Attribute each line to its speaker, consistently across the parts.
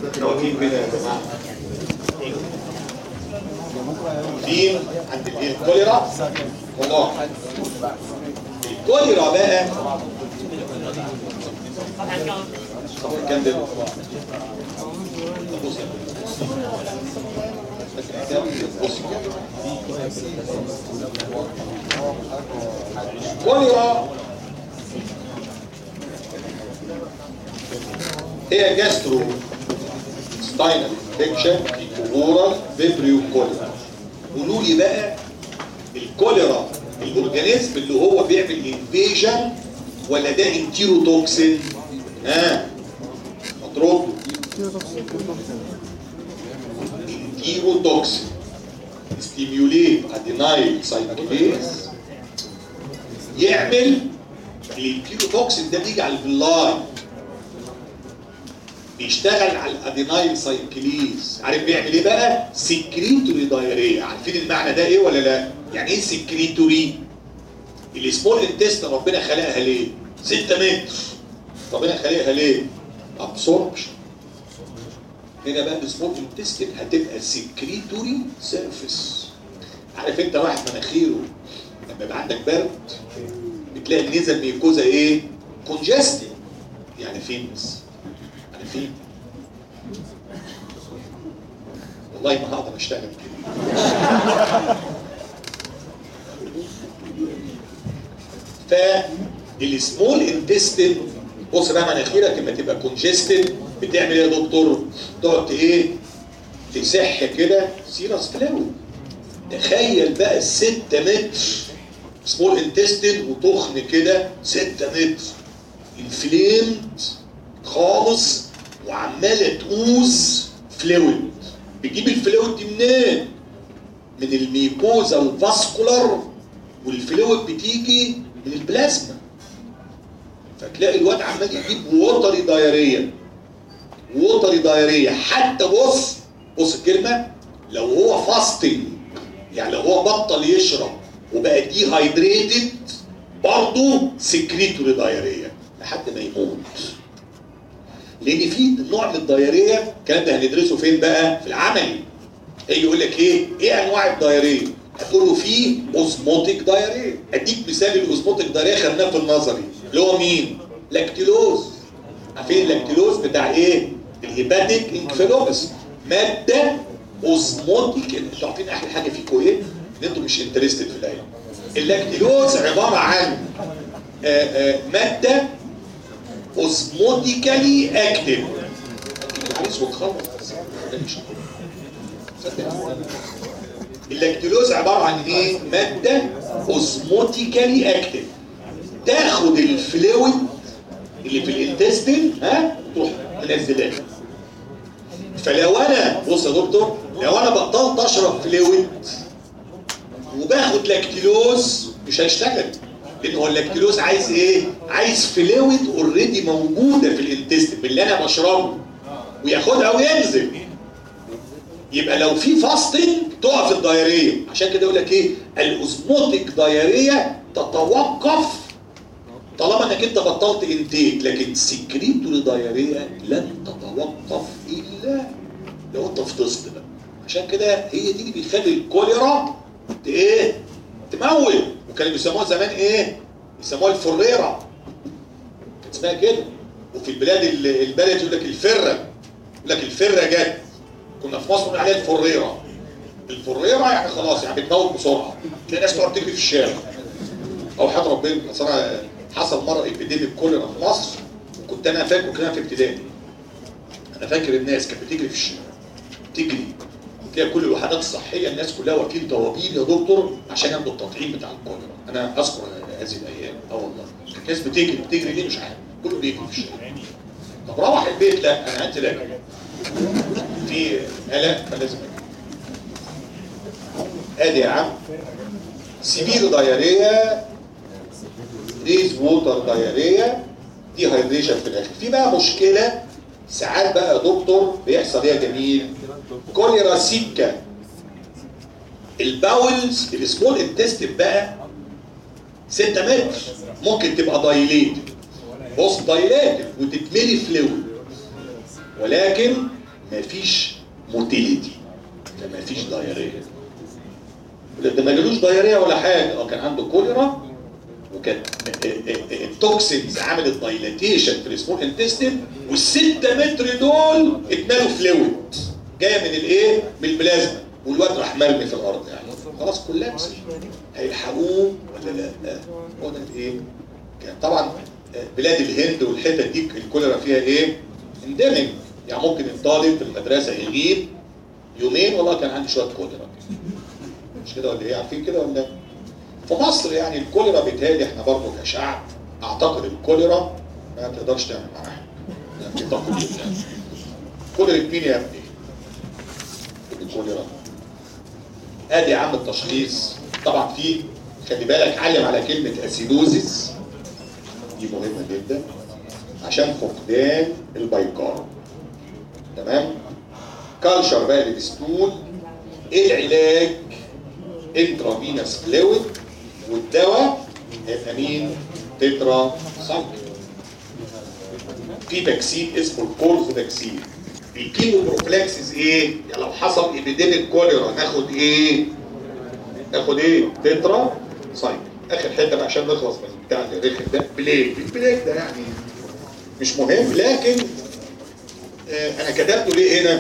Speaker 1: احنا واقفين كده يا جماعه واقفين عند الايه الكوليرا والله الكوليرا بقى طب كام ده بص بص كوليرا هي جاسترو ستاينال انفكشن في اورال فيبريو كوليرا قولوا لي بقى الكوليرا الاورجانيزم اللي هو بيعمل انفيجن ولا ده انتيروتوكسين ها مطرود انتيروتوكسين ستيميوليت ادينايل سايكليز يعمل الانتيروتوكسين ده بيجي على البلاي بيشتغل على الادينايل سايكليز عارف بيعمل ايه بقى سكريتوري دايريا عارفين المعنى ده ايه ولا لا يعني ايه سكريتوري السمول انتست ربنا خلقها ليه 6 متر ربنا خلقها ليه ابسوربشن هنا بقى السمول انتست هتبقى سكريتوري سيرفيس عارف انت واحد مناخيره لما يبقى عندك برد بتلاقي النيزه الميكوزا ايه كونجستي يعني فين بس عارفين والله ما هقدر اشتغل كده فالسمول انتستين بص بقى مناخيرك لما تبقى كونجستد بتعمل ايه يا دكتور؟ تقعد ايه؟ تسح كده سيرس فلويد تخيل بقى 6 متر سمول انتستين وتخن كده 6 متر انفليمد خالص وعماله تقوز فلويد بتجيب الفلويد دي منين؟ من الميكوزا الفاسكولار والفلويد بتيجي من البلازما فتلاقي الواد عمال يجيب ووتري دايريه ووتري دايريه حتى بص بص الكلمه لو هو فاستنج يعني لو هو بطل يشرب وبقى دي هايدريتد برضه سكريتوري دايريه لحد ما يموت لان في نوع من الدايريه الكلام ده هندرسه فين بقى في العملي يجي يقول لك ايه ايه انواع الدايريه هتقول له في اوزموتيك دايريه اديك مثال الاوزموتيك دايريه خدناه في النظري اللي هو مين لاكتيلوز عارفين اللاكتيلوز بتاع ايه الهيباتيك انكفالوباثي ماده اوزموتيك انتوا عارفين احلى حاجه فيكم ايه ان انتوا مش انترستد في العلم اللاكتيلوز عباره عن آآ آآ ماده اوزموتيكالي اكتف عايز وتخلص اللاكتيلوز عباره عن ايه ماده اوزموتيكالي اكتف تاخد الفلويد اللي في الانتستين ها تروح منزلاه فلو انا بص يا دكتور لو انا بطلت اشرب فلويد وباخد لاكتيلوز مش هيشتغل لان هو اللاكتيلوز عايز ايه عايز فلويد اوريدي موجوده في الانتستين باللي انا بشربه وياخدها وينزل يبقى لو في فاستنج تقف الدايريه عشان كده يقول لك ايه الاوزموتيك دايريه تتوقف طالما انك انت بطلت انتيك لكن سكريتوري دايريه لن تتوقف الا لو انت فطست بقى عشان كده هي دي اللي بتخلي الكوليرا ايه تموت وكانوا بيسموها زمان ايه يسموها الفريره كانت اسمها كده وفي البلاد البلد يقول لك الفره يقول لك الفره جت كنا في مصر بنقول عليها الفريره الفريره يعني خلاص يعني بتموت بسرعه تلاقي ناس تقعد تجري في الشارع او حد ربنا اصل انا حصل مره ابيديميك كوليرا في مصر وكنت انا فاكر كده في ابتدائي انا فاكر الناس كانت بتجري في الشارع تجري تلاقي كل الوحدات الصحيه الناس كلها واقفين طوابير يا دكتور عشان ياخدوا التطعيم بتاع الكوليرا انا اذكر هذه الايام اه والله الناس بتجري بتجري ليه مش عارف كله بيجري في الشارع طب روح البيت لا انا عندي لا في قلق فلازم ادي يا عم سيفير دايريا ريز ووتر دايريا دي هايدريشن في الاخر في بقى مشكله ساعات بقى يا دكتور بيحصل ايه يا جميل كوليرا سيكا الباولز السمول انتستين بقى 6 متر ممكن تبقى دايليتد بص دايليتد وتتملي فلويد ولكن مفيش موتيليتي فمفيش دايريه ده ما جالوش دايريه ولا حاجه هو كان عنده كوليرا وكان التوكسينز عملت دايلاتيشن في السمول انتستين والستة متر دول اتملوا فلويد جايه من الايه؟ من البلازما والواد راح مرمي في الارض يعني خلاص كولابس هيلحقوه ولا لا؟ لا هو ده الايه؟ كان طبعا بلاد الهند والحتت دي الكوليرا فيها ايه؟ اندمج يعني ممكن الطالب في المدرسه يغيب يومين والله كان عندي شويه كوليرا مش كده ولا ايه؟ عارفين كده ولا في مصر يعني الكوليرا بيتهيألي احنا برضه كشعب اعتقد الكوليرا ما تقدرش تعمل معاها يعني في تقليد يعني كوليرا مين يا ابني؟ الكوليرا ادي يا عم التشخيص طبعا في خلي بالك علم على كلمه اسيدوزيس دي مهمه جدا عشان فقدان البيكار تمام كالشر بقى للستول ايه العلاج انترافينوس فلويد والدواء هيبقى مين تترا سايكل في فاكسين اسمه الكورز فاكسين الكيمو بروفلاكسيس ايه يعني لو حصل ايبيديميك كوليرا ناخد ايه ناخد ايه تترا سايكل اخر حته بقى عشان نخلص من بتاع الرخم ده بليك البليك ده يعني مش مهم لكن آه انا كتبته ليه هنا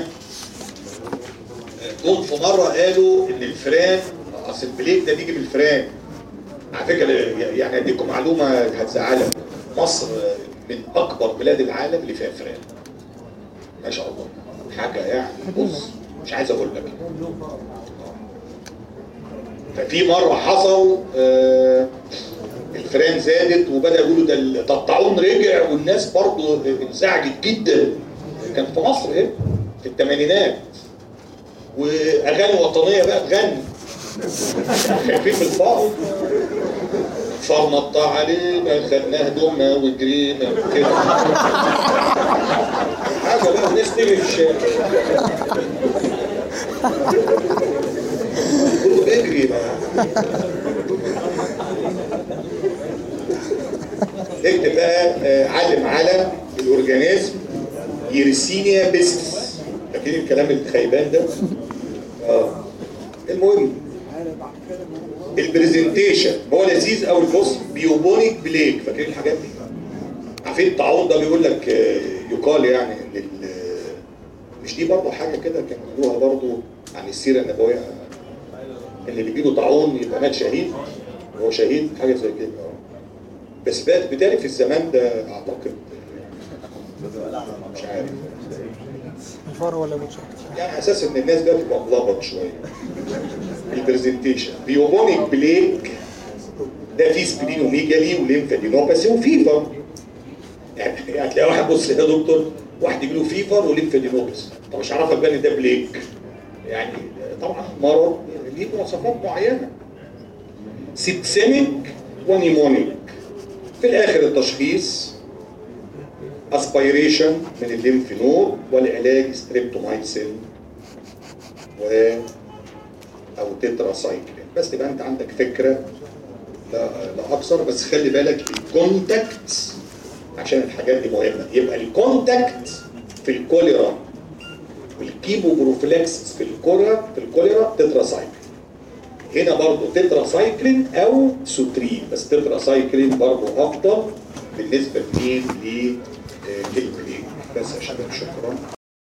Speaker 1: جم في مره قالوا ان الفران اصل البليك ده بيجي بالفران على فكره يعني اديكم معلومه هتزعلك مصر من اكبر بلاد العالم اللي فيها فران ما شاء الله حاجه يعني بص مش عايز اقول لك ففي مره حصل آه الفران زادت وبدا يقولوا ده الطاعون رجع والناس برضه انزعجت جدا كان في مصر ايه في الثمانينات واغاني وطنيه بقى تغني خايفين من الفقر فرنطة علينا خدنا هدومنا وجرينا كده حاجه بقى الناس تجري في الشارع كله بيجري بقى اكتب بقى علم على الاورجانيزم يرسينيا بيستس فاكرين الكلام الخيبان ده؟ اه المهم البرزنتيشن هو لذيذ قوي بص بيوبونيك بليك فاكرين الحاجات دي؟ عارفين الطاعون ده بيقول لك يقال يعني ان مش دي برضه حاجه كده كانوا بيقولوها برضه عن السيره النبويه اللي بيجيله طاعون يبقى مات شهيد هو شهيد حاجه زي كده بس بالتالي في الزمان ده اعتقد مش عارف
Speaker 2: الفار ولا مش
Speaker 1: يعني اساس ان الناس ده تبقى ملخبط شويه البرزنتيشن بيوبونيك بليك ده فيه سبلينوميجالي وليمفادينوباثي وفيفر يعني هتلاقي واحد بص يا دكتور واحد يجي له فيفر وليمفادينوباثي طب مش عارفك بقى ان ده بليك يعني طبعا مرض ليه مواصفات معينه سيبسيميك ونيمونيك في الاخر التشخيص اسبيريشن من الليمف نود والعلاج ستريبتومايسين و او تترا سايكلين بس تبقى انت عندك فكره لا, لا اكثر بس خلي بالك الكونتاكت عشان الحاجات دي مهمه يبقى الكونتاكت في الكوليرا والكيمو بروفلاكسس في الكوليرا في الكوليرا تترا سايكلين هنا برضه تترا سايكلين او سوترين بس تترا سايكلين برضه افضل بالنسبه لمين للبليك بس يا شباب شكرا